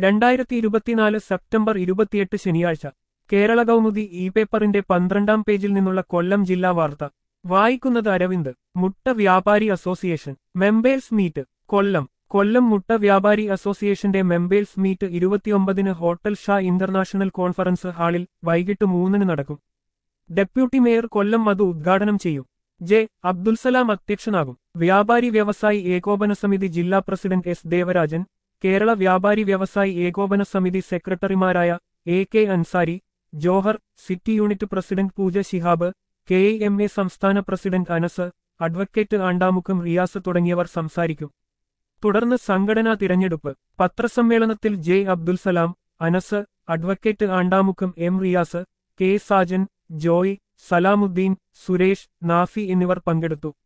രണ്ടായിരത്തി ഇരുപത്തിനാല് സെപ്റ്റംബർ ഇരുപത്തിയെട്ട് ശനിയാഴ്ച കേരള കൗമുദി ഇ പേപ്പറിന്റെ പന്ത്രണ്ടാം പേജിൽ നിന്നുള്ള കൊല്ലം ജില്ലാ വാർത്ത വായിക്കുന്നത് അരവിന്ദ് മുട്ട വ്യാപാരി association members meet Kollam Kollam മുട്ട വ്യാപാരി അസോസിയേഷന്റെ മെമ്പേഴ്സ് മീറ്റ് ഇരുപത്തിയൊമ്പതിന് ഹോട്ടൽ ഷാ ഇന്റർനാഷണൽ കോൺഫറൻസ് ഹാളിൽ വൈകിട്ട് മൂന്നിന് നടക്കും ഡെപ്യൂട്ടി മേയർ കൊല്ലം മധു ഉദ്ഘാടനം ചെയ്യും ജെ അബ്ദുൽസലാം അധ്യക്ഷനാകും വ്യാപാരി വ്യവസായി ഏകോപന സമിതി ജില്ലാ പ്രസിഡന്റ് എസ് ദേവരാജൻ കേരള വ്യാപാരി വ്യവസായി ഏകോപന സമിതി സെക്രട്ടറിമാരായ A K Ansari Johar city unit president Pooja Shihab K M A സംസ്ഥാന പ്രസിഡന്റ് അനസ് അഡ്വക്കേറ്റ് ആണ്ടാമുഖം റിയാസ് തുടങ്ങിയവർ സംസാരിക്കും തുടർന്ന് സംഘടനാ തിരഞ്ഞെടുപ്പ് പത്രസമ്മേളനത്തിൽ J Abdulsalam Anas advocate Andamukham M Riyas K Sajan Joy Salamuddin Suresh Nafi എന്നിവർ പങ്കെടുത്തു